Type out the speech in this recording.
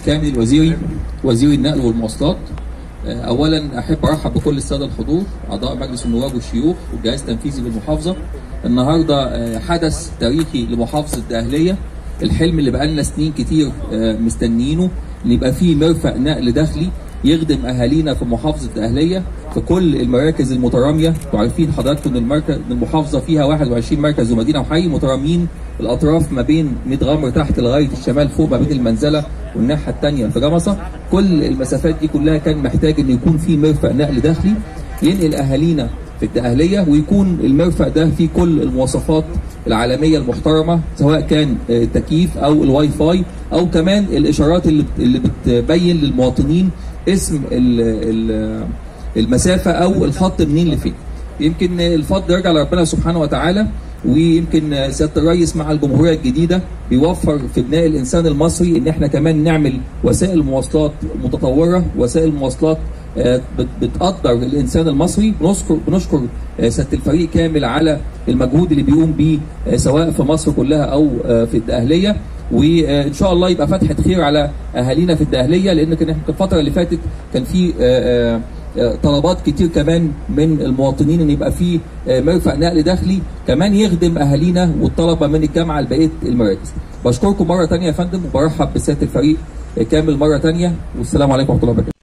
كامل الوزيري وزير النقل والمواصلات اولا احب ارحب بكل الساده الحضور اعضاء مجلس النواب والشيوخ والجهاز التنفيذي بالمحافظه النهارده حدث تاريخي لمحافظه الدقهليه الحلم اللي بقالنا سنين كتير مستنيينه ان يبقى فيه مرفق نقل داخلي يخدم اهالينا في محافظه الدقهليه في كل المراكز المتراميه انتوا عارفين حضراتكم ان المركز المحافظه فيها 21 مركز ومدينه وحي متراميين الاطراف ما بين ميت غمر تحت لغايه الشمال فوق ما بين المنزله والناحيه الثانيه في جمصه كل المسافات دي كلها كان محتاج ان يكون في مرفق نقل داخلي ينقل اهالينا في الدقهليه ويكون المرفق ده فيه كل المواصفات العالميه المحترمه سواء كان التكييف او الواي فاي او كمان الاشارات اللي اللي بتبين للمواطنين اسم المسافه او الخط منين لفين. يمكن الفضل يرجع لربنا سبحانه وتعالى ويمكن سياده الرئيس مع الجمهوريه الجديده بيوفر في بناء الانسان المصري ان احنا كمان نعمل وسائل مواصلات متطوره وسائل مواصلات بتقدر الانسان المصري بنشكر بنشكر سياده الفريق كامل على المجهود اللي بيقوم بيه سواء في مصر كلها او في الدقهليه وان شاء الله يبقى فتحه خير على اهالينا في الدقهليه لان كان الفتره اللي فاتت كان في طلبات كتير كمان من المواطنين ان يبقى في مرفق نقل داخلي كمان يخدم اهالينا والطلبه من الجامعه لبقيه المراكز. بشكركم مره ثانيه يا فندم وبرحب بسياده الفريق كامل مره ثانيه والسلام عليكم ورحمه الله وبركاته.